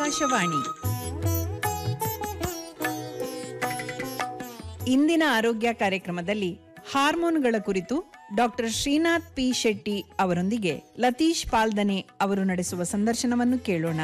ಆಕಾಶವಾಣಿ ಇಂದಿನ ಆರೋಗ್ಯ ಕಾರ್ಯಕ್ರಮದಲ್ಲಿ ಹಾರ್ಮೋನ್ಗಳ ಕುರಿತು ಡಾಕ್ಟರ್ ಶ್ರೀನಾಥ್ ಪಿ ಶೆಟ್ಟಿ ಅವರೊಂದಿಗೆ ಲತೀಶ್ ಪಾಲ್ದನೆ ಅವರು ನಡೆಸುವ ಸಂದರ್ಶನವನ್ನು ಕೇಳೋಣ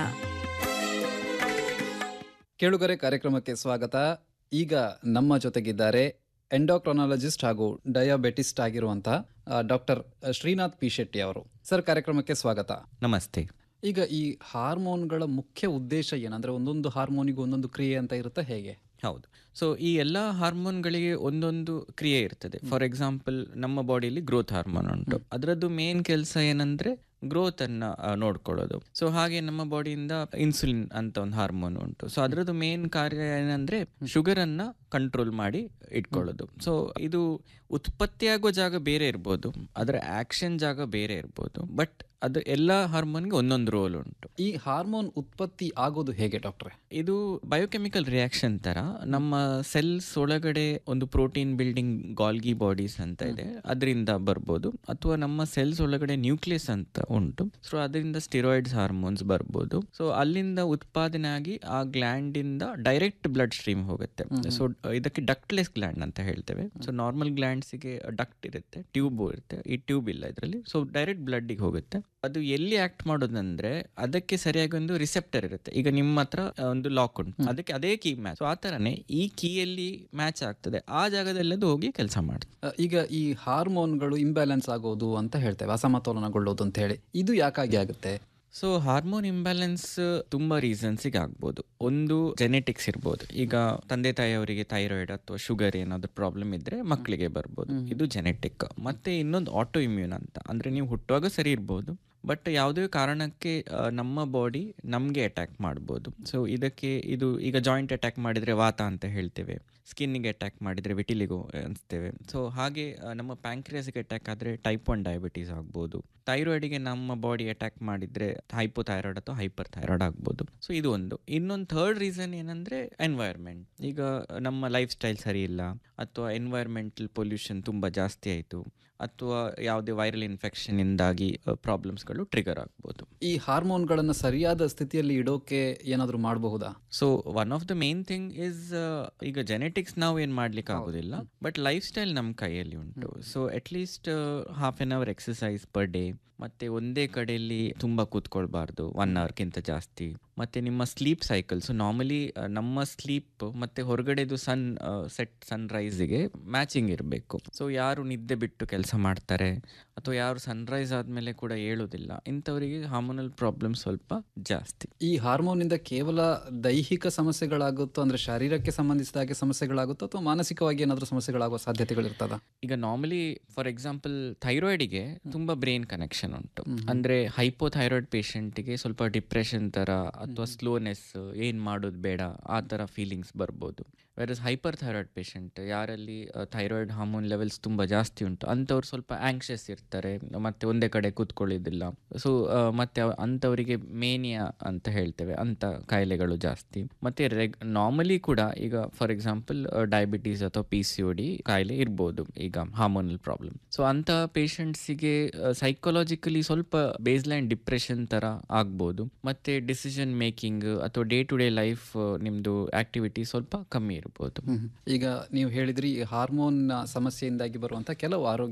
ಕೇಳುಗರೆ ಕಾರ್ಯಕ್ರಮಕ್ಕೆ ಸ್ವಾಗತ ಈಗ ನಮ್ಮ ಜೊತೆಗಿದ್ದಾರೆ ಎಂಡೋಕ್ರೊನಾಲಜಿಸ್ಟ್ ಹಾಗೂ ಡಯಾಬೆಟಿಸ್ಟ್ ಆಗಿರುವಂತಹ ಡಾಕ್ಟರ್ ಶ್ರೀನಾಥ್ ಪಿ ಶೆಟ್ಟಿ ಅವರು ಸರ್ ಕಾರ್ಯಕ್ರಮಕ್ಕೆ ಸ್ವಾಗತ ನಮಸ್ತೆ ಈಗ ಈ ಹಾರ್ಮೋನ್ಗಳ ಮುಖ್ಯ ಉದ್ದೇಶ ಏನಂದ್ರೆ ಒಂದೊಂದು ಹಾರ್ಮೋನಿಗೂ ಒಂದೊಂದು ಕ್ರಿಯೆ ಅಂತ ಇರುತ್ತೆ ಹೇಗೆ ಹೌದು ಸೊ ಈ ಎಲ್ಲ ಹಾರ್ಮೋನ್ಗಳಿಗೆ ಒಂದೊಂದು ಕ್ರಿಯೆ ಇರ್ತದೆ ಫಾರ್ ಎಕ್ಸಾಂಪಲ್ ನಮ್ಮ ಬಾಡಿಯಲ್ಲಿ ಗ್ರೋತ್ ಹಾರ್ಮೋನ್ ಉಂಟು ಅದರದ್ದು ಮೇನ್ ಕೆಲಸ ಏನಂದ್ರೆ ಗ್ರೋತ್ ಅನ್ನ ಆ, ನೋಡ್ಕೊಳ್ಳೋದು ಸೊ ಹಾಗೆ ನಮ್ಮ ಬಾಡಿಯಿಂದ ಇನ್ಸುಲಿನ್ ಅಂತ ಒಂದು ಹಾರ್ಮೋನ್ ಉಂಟು ಸೊ ಅದರದ್ದು ಮೇನ್ ಕಾರ್ಯ ಏನಂದ್ರೆ ಶುಗರ್ ಅನ್ನ ಕಂಟ್ರೋಲ್ ಮಾಡಿ ಇಟ್ಕೊಳ್ಳೋದು ಸೊ ಇದು ಉತ್ಪತ್ತಿಯಾಗುವ ಜಾಗ ಬೇರೆ ಇರ್ಬೋದು ಅದರ ಆಕ್ಷನ್ ಜಾಗ ಬೇರೆ ಇರ್ಬೋದು ಬಟ್ ಅದು ಎಲ್ಲ ಹಾರ್ಮೋನ್ಗೆ ಒಂದೊಂದು ರೋಲ್ ಉಂಟು ಈ ಹಾರ್ಮೋನ್ ಉತ್ಪತ್ತಿ ಆಗೋದು ಹೇಗೆ ಡಾಕ್ಟ್ರೆ ಇದು ಬಯೋಕೆಮಿಕಲ್ ರಿಯಾಕ್ಷನ್ ತರ ನಮ್ಮ ಸೆಲ್ಸ್ ಒಳಗಡೆ ಒಂದು ಪ್ರೋಟೀನ್ ಬಿಲ್ಡಿಂಗ್ ಗಾಲ್ಗಿ ಬಾಡೀಸ್ ಅಂತ ಇದೆ ಅದರಿಂದ ಬರ್ಬೋದು ಅಥವಾ ನಮ್ಮ ಸೆಲ್ಸ್ ಒಳಗಡೆ ನ್ಯೂಕ್ಲಿಯಸ್ ಅಂತ ಉಂಟು ಸೊ ಅದರಿಂದ ಸ್ಟಿರಾಯ್ಡ್ಸ್ ಹಾರ್ಮೋನ್ಸ್ ಬರ್ಬೋದು ಸೊ ಅಲ್ಲಿಂದ ಉತ್ಪಾದನೆ ಆಗಿ ಆ ಗ್ಲ್ಯಾಂಡ್ ಇಂದ ಡೈರೆಕ್ಟ್ ಬ್ಲಡ್ ಸ್ಟ್ರೀಮ್ ಹೋಗುತ್ತೆ ಸೊ ಇದಕ್ಕೆ ಡಕ್ಟ್ಲೆಸ್ ಗ್ಲ್ಯಾಂಡ್ ಅಂತ ಹೇಳ್ತೇವೆ ಸೊ ನಾರ್ಮಲ್ ಗ್ಲ್ಯಾಂಡ್ಸ್ಗೆ ಡಕ್ಟ್ ಇರುತ್ತೆ ಟ್ಯೂಬ್ ಇರುತ್ತೆ ಈ ಟ್ಯೂಬ್ ಇಲ್ಲ ಇದರಲ್ಲಿ ಸೊ ಡೈರೆಕ್ಟ್ ಬ್ಲಡ್ಗೆ ಹೋಗುತ್ತೆ ಅದು ಎಲ್ಲಿ ಆಕ್ಟ್ ಮಾಡೋದಂದ್ರೆ ಅದಕ್ಕೆ ಸರಿಯಾಗಿ ಒಂದು ರಿಸೆಪ್ಟರ್ ಇರುತ್ತೆ ಈಗ ನಿಮ್ಮ ಹತ್ರ ಒಂದು ಲಾಕ್ ಉಂಟು ಅದಕ್ಕೆ ಅದೇ ಕೀ ಮ್ಯಾಚ್ ಸೊ ಆ ತರನೇ ಈ ಕೀಯಲ್ಲಿ ಮ್ಯಾಚ್ ಆಗ್ತದೆ ಆ ಜಾಗದಲ್ಲಿ ಅದು ಹೋಗಿ ಕೆಲಸ ಮಾಡ್ತದೆ ಅ, ಈಗ ಈ ಹಾರ್ಮೋನ್ಗಳು ಇಂಬ್ಯಾಲೆನ್ಸ್ ಆಗೋದು ಅಂತ ಹೇಳ್ತೇವೆ ಅಸಮತೋಲನಗೊಳ್ಳೋದು ಅಂತ ಹೇಳಿ ಇದು ಯಾಕಾಗಿ ಆಗುತ್ತೆ ಸೊ ಹಾರ್ಮೋನ್ ಇಂಬ್ಯಾಲೆನ್ಸ್ ತುಂಬಾ ರೀಸನ್ಸಿಗೆ ಆಗ್ಬೋದು ಒಂದು ಜೆನೆಟಿಕ್ಸ್ ಇರ್ಬೋದು ಈಗ ತಂದೆ ತಾಯಿಯವರಿಗೆ ಥೈರಾಯ್ಡ್ ಅಥವಾ ಶುಗರ್ ಏನಾದ್ರು ಪ್ರಾಬ್ಲಮ್ ಇದ್ರೆ ಮಕ್ಕಳಿಗೆ ಬರ್ಬೋದು ಇದು ಜೆನೆಟಿಕ್ ಮತ್ತೆ ಇನ್ನೊಂದು ಆಟೋ ಇಮ್ಯೂನ್ ಅಂತ ಅಂದ್ರೆ ನೀವು ಹುಟ್ಟುವಾಗ ಸರಿ ಇರ್ಬೋದು ಬಟ್ ಯಾವುದೇ ಕಾರಣಕ್ಕೆ ಆ, ನಮ್ಮ ಬಾಡಿ ನಮಗೆ ಅಟ್ಯಾಕ್ ಮಾಡ್ಬೋದು ಸೊ ಇದಕ್ಕೆ ಇದು ಈಗ ಜಾಯಿಂಟ್ ಅಟ್ಯಾಕ್ ಮಾಡಿದ್ರೆ ವಾತ ಅಂತ ಹೇಳ್ತೇವೆ ಸ್ಕಿನ್ನಿಗೆ ಅಟ್ಯಾಕ್ ಮಾಡಿದ್ರೆ ವಿಟಿಲಿಗೋ ಅನಿಸ್ತೇವೆ ಸೊ ಹಾಗೆ ಆ, ನಮ್ಮ ಪ್ಯಾಂಕ್ರಿಯಾಸ್ಗೆ ಅಟ್ಯಾಕ್ ಆದರೆ ಟೈಪ್ ಒನ್ ಡಯಾಬಿಟೀಸ್ ಆಗ್ಬೋದು ಥೈರಾಯ್ಡಿಗೆ ನಮ್ಮ ಬಾಡಿ ಅಟ್ಯಾಕ್ ಮಾಡಿದ್ರೆ ಹೈಪೋಥೈರಾಯ್ಡ್ ಅಥವಾ ಹೈಪರ್ ಥೈರಾಯ್ಡ್ ಆಗ್ಬೋದು ಸೊ ಇದು ಒಂದು ಇನ್ನೊಂದು ಥರ್ಡ್ ರೀಸನ್ ಏನಂದ್ರೆ ಎನ್ವೈರ್ಮೆಂಟ್ ಈಗ ನಮ್ಮ ಲೈಫ್ ಸ್ಟೈಲ್ ಸರಿ ಇಲ್ಲ ಅಥವಾ ಎನ್ವೈರ್ಮೆಂಟಲ್ ಪೊಲ್ಯೂಷನ್ ತುಂಬ ಜಾಸ್ತಿ ಆಯಿತು ಅಥವಾ ಯಾವುದೇ ವೈರಲ್ ಇನ್ಫೆಕ್ಷನ್ ಇಂದಾಗಿ ಪ್ರಾಬ್ಲಮ್ಸ್ಗಳು ಟ್ರಿಗರ್ ಆಗ್ಬೋದು ಈ ಹಾರ್ಮೋನ್ಗಳನ್ನು ಸರಿಯಾದ ಸ್ಥಿತಿಯಲ್ಲಿ ಇಡೋಕೆ ಏನಾದರೂ ಮಾಡಬಹುದಾ so one of the main thing is ಈಗ ಜೆನೆಟಿಕ್ಸ್ ನಾವು ಏನು ಮಾಡ್ಲಿಕ್ಕೆ ಆಗೋದಿಲ್ಲ ಬಟ್ ಲೈಫ್ ಸ್ಟೈಲ್ ನಮ್ಮ ಕೈಯಲ್ಲಿ ಉಂಟು so at least half an hour exercise per day ಮತ್ತೆ ಒಂದೇ ಕಡೆಯಲ್ಲಿ ತುಂಬ ಕೂತ್ಕೊಳ್ಬಾರ್ದು ಒನ್ ಅವರ್ಗಿಂತ ಜಾಸ್ತಿ ಮತ್ತೆ ನಿಮ್ಮ ಸ್ಲೀಪ್ ಸೈಕಲ್ಸ್ ನಾರ್ಮಲಿ ನಮ್ಮ ಸ್ಲೀಪ್ ಮತ್ತೆ ಹೊರಗಡೆದು ಸನ್ ಸೆಟ್ ಸನ್ರೈಸಿಗೆ ಮ್ಯಾಚಿಂಗ್ ಇರಬೇಕು ಸೊ ಯಾರು ನಿದ್ದೆ ಬಿಟ್ಟು ಕೆಲಸ ಮಾಡ್ತಾರೆ ಅಥವಾ ಯಾರು ಸನ್ರೈಸ್ ಆದಮೇಲೆ ಕೂಡ ಏಳೋದಿಲ್ಲ ಇಂಥವರಿಗೆ ಹಾರ್ಮೋನಲ್ ಪ್ರಾಬ್ಲಮ್ ಸ್ವಲ್ಪ ಜಾಸ್ತಿ ಈ ಹಾರ್ಮೋನಿಂದ ಕೇವಲ ದೈಹಿಕ ಸಮಸ್ಯೆಗಳಾಗುತ್ತೋ ಅಂದ್ರೆ ಶರೀರಕ್ಕೆ ಸಂಬಂಧಿಸಿದ ಹಾಗೆ ಸಮಸ್ಯೆಗಳಾಗುತ್ತೋ ಅಥವಾ ಮಾನಸಿಕವಾಗಿ ಏನಾದರೂ ಸಮಸ್ಯೆಗಳಾಗುವ ಸಾಧ್ಯತೆಗಳಿರ್ತದ ಈಗ ನಾರ್ಮಲಿ ಫಾರ್ ಎಕ್ಸಾಂಪಲ್ ಥೈರಾಯ್ಡಿಗೆ ತುಂಬಾ ಬ್ರೈನ್ ಕನೆಕ್ಷನ್ ಉಂಟು ಅಂದ್ರೆ ಹೈಪೋಥೈರಾಯ್ಡ್ ಪೇಷಂಟಿಗೆ ಸ್ವಲ್ಪ ಡಿಪ್ರೆಷನ್ ತರ ಅಥವಾ ಸ್ಲೋನೆಸ್ ಏನ್ ಮಾಡೋದು ಬೇಡ ಆ ತರ ಫೀಲಿಂಗ್ಸ್ ಬರ್ಬೋದು ವೆರಸ್ ಹೈಪರ್ ಥೈರಾಯ್ಡ್ ಪೇಷಂಟ್ ಯಾರಲ್ಲಿ ಥೈರಾಯ್ಡ್ ಹಾರ್ಮೋನ್ ಲೆವೆಲ್ಸ್ ತುಂಬಾ ಜಾಸ್ತಿ ಉಂಟು ಅಂಥವ್ರು ಸ್ವಲ್ಪ ಆಂಕ್ಷಿಯಸ್ ಇರ್ತಾರೆ ಮತ್ತೆ ಒಂದೇ ಕಡೆ ಕೂತ್ಕೊಳ್ಳೋದಿಲ್ಲ ಸೊ ಮತ್ತೆ ಅವ್- ಅಂಥವರಿಗೆ ಮೇನಿಯಾ ಅಂತ ಹೇಳ್ತೇವೆ ಅಂತ ಕಾಯಿಲೆಗಳು ಜಾಸ್ತಿ ಮತ್ತೆ ರೆಗ್ ನಾರ್ಮಲಿ ಕೂಡ ಈಗ ಫಾರ್ ಎಕ್ಸಾಂಪಲ್ ಡಯಾಬಿಟೀಸ್ ಅಥವಾ ಪಿ ಸಿ ಡಿ ಕಾಯಿಲೆ ಇರ್ಬೋದು ಈಗ ಹಾರ್ಮೋನಲ್ ಪ್ರಾಬ್ಲಮ್ ಸೊ ಅಂತ ಪೇಷಂಟ್ಸಿಗೆ ಸೈಕಾಲಜಿಕಲಿ ಸ್ವಲ್ಪ ಬೇಸ್ ಲೈನ್ ಡಿಪ್ರೆಷನ್ ತರ ಆಗ್ಬೋದು ಮತ್ತೆ ಡಿಸಿಷನ್ ಮೇಕಿಂಗ್ ಅಥವಾ ಡೇ ಟು ಡೇ ಲೈಫ್ ನಿಮ್ದು ಆಕ್ಟಿವಿಟಿ ಸ್ವಲ್ಪ ಕಮ್ಮಿ ಇರ್ಬೋದು ಈಗ ನೀವು ಹೇಳಿದ್ರಿ ಈ ಹಾರ್ಮೋನ್ ಸಮಸ್ಯೆಯಿಂದಾಗಿ ಬರುವಂತ ಕೆಲವು ಆರೋಗ್ಯ